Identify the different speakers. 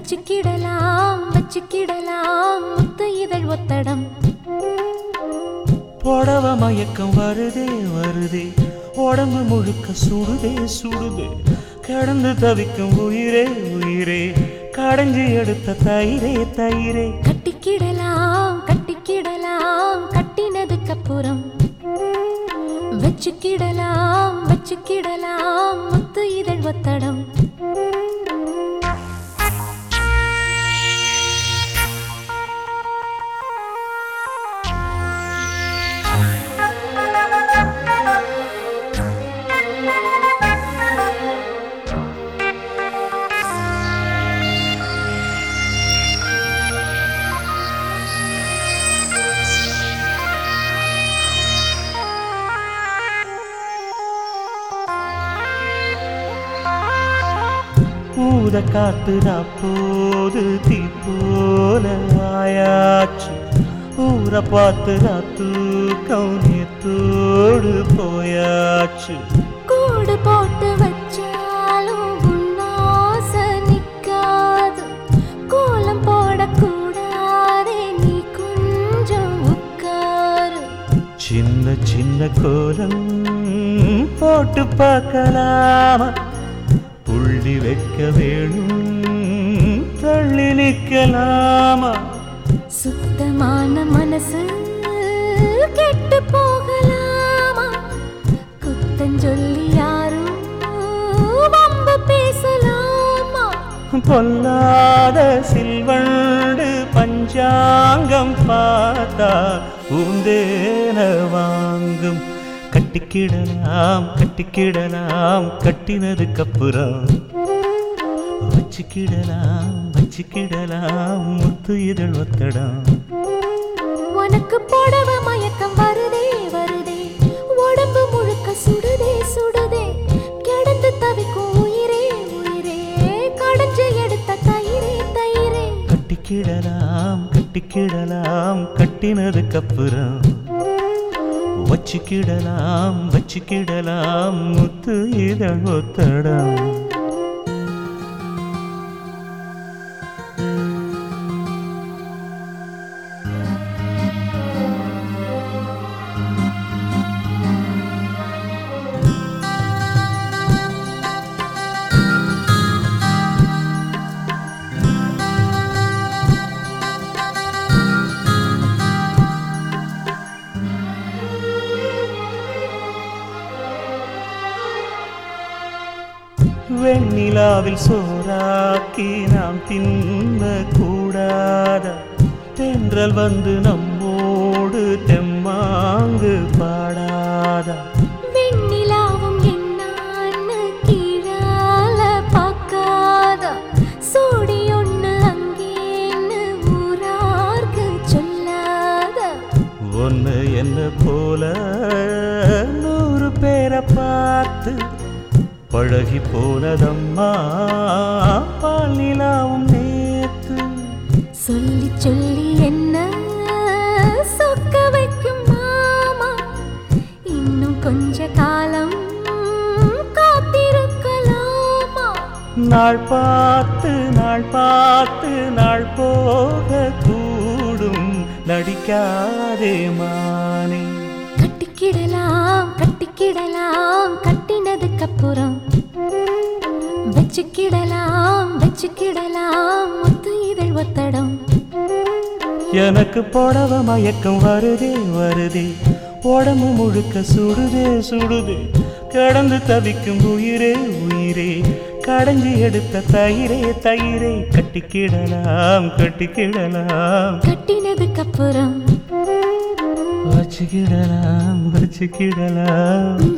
Speaker 1: வச்சுக்கிடலாம் வச்சுக்கிடலாம் முத்து இதழ் ஒத்தடம்
Speaker 2: புடவ மயக்கம் வருதே வருதே உடம்பு முழுக்க சுடுதே சுடுதே கடந்து தவிக்கும் உயிரே உயிரே கடைஞ்சி எடுத்த தயிரே தயிரே
Speaker 1: கட்டிக்கிடலாம் கட்டிக்கிடலாம் கட்டினதுக்கு அப்புறம் வச்சுக்கிடலாம் வச்சுக்கிடலாம் முத்து இதழ் ஒத்தடம்
Speaker 2: பூத காத்து போது தீ போல ஆயாச்சு ஊரை பார்த்து தூக்கம் நேத்தோடு போயாச்சு
Speaker 1: கூடு போட்டு வச்சாலும் உன்னாச நிக்காது கோலம் போடக்கூடாதே நீ கொஞ்சம் உட்காரு
Speaker 2: சின்ன சின்ன கோலம் போட்டு பார்க்கலாமா புள்ளி வைக்க வேணும் தள்ளி நிற்கலாமா
Speaker 1: சுத்தமான மனசு கெட்டு போகலாமா குத்தஞ்சொல்லி யாரும் வம்பு பேசலாமா
Speaker 2: பொல்லாத சில்வண்டு பஞ்சாங்கம் பார்த்தா பூந்தேன வாங்கும் கட்டிக்கிடலாம் கட்டிக்கிடலாம் கட்டினதுக்கு அப்புறம் வச்சுக்கிடலாம் வச்சுக்கிடலாம் முத்து இதழ் ஒத்தடம்
Speaker 1: உனக்கு புடவ மயக்கம் வருதே வருதே உடம்பு முழுக்க சுடுதே சுடுதே கிடந்து தவிக்கும் உயிரே உயிரே கடைஞ்சு எடுத்த தயிரே தயிரே
Speaker 2: கட்டிக்கிடலாம் கட்டிக்கிடலாம் கட்டினதுக்கு அப்புறம் வச்சுக்கிடலாம் வச்சுக்கிடலாம் முத்து இதழ் ஒத்தடம் வெண்ணிலாவில் சோறாக்கி நாம் தின்ன கூடாத தென்றல் வந்து நம்மோடு தெம்மாங்கு பாடாத
Speaker 1: வெண்ணிலாவும் என்னான்னு கீழால பார்க்காத சோடி ஒண்ணு அங்கேன்னு ஊரார்க்கு சொல்லாத
Speaker 2: ஒன்று என்ன போல நூறு பேரை பார்த்து பழகி போனதம்மா பால் நிலாவும் நேத்து
Speaker 1: சொல்லி சொல்லி என்ன சொக்க வைக்கும் மாமா இன்னும் கொஞ்ச காலம் காத்திருக்கலாமா
Speaker 2: நாள் பார்த்து நாள் பார்த்து நாள் போக கூடும் நடிக்காதே மானே
Speaker 1: கட்டிக்கிடலாம் கட்டிக்கிடலாம் கட்டினதுக்கு அப்புறம் வச்சுக்கிடலாம் வச்சுக்கிடலாம் முத்து இதழ் ஒத்தடம்
Speaker 2: எனக்கு புடவ மயக்கம் வருதே வருதே உடம்பு முழுக்க சுடுதே சுடுதே கடந்து தவிக்கும் உயிரே உயிரே கடைஞ்சி எடுத்த தயிரே தயிரே கட்டிக்கிடலாம் கட்டிக்கிடலாம்
Speaker 1: கட்டினதுக்கு அப்புறம்
Speaker 2: வச்சுக்கிடலாம் வச்சுக்கிடலாம்